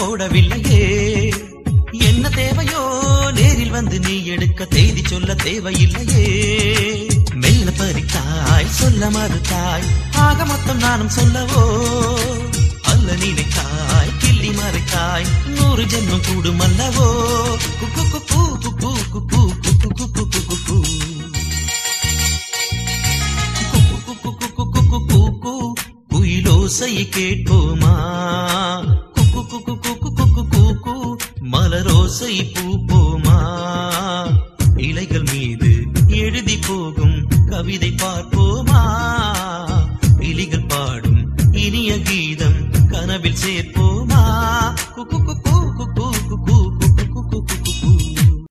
போடவில்லையே என்ன தேவையோ நேரில் வந்து நீ எடுக்க தேதி சொல்ல தேவையில்லையே மெல்ல பறித்தாய் சொல்ல மறுத்தாய் ஆக மொத்தம் நானும் சொல்லவோ அல்ல நினைத்தாய் கிள்ளி மறைத்தாய் நூறு ஜென்மம் கூடும் அல்லவோ குக்கு குக்கு குக்கு குக்கு குக்கு குக்கு குக்கு குக்கு குக்கு குயிலோசை கேட்போமா குக்கு குக்கு குக்கு குக்கு குக்கு மலரோசை பூப்போமா இலைகள் மீது எழுதி போகும் கவிதை பார்ப்போமா இலிகள் பாடும் இனிய கீதம் கனவில் சேர்ப்போமா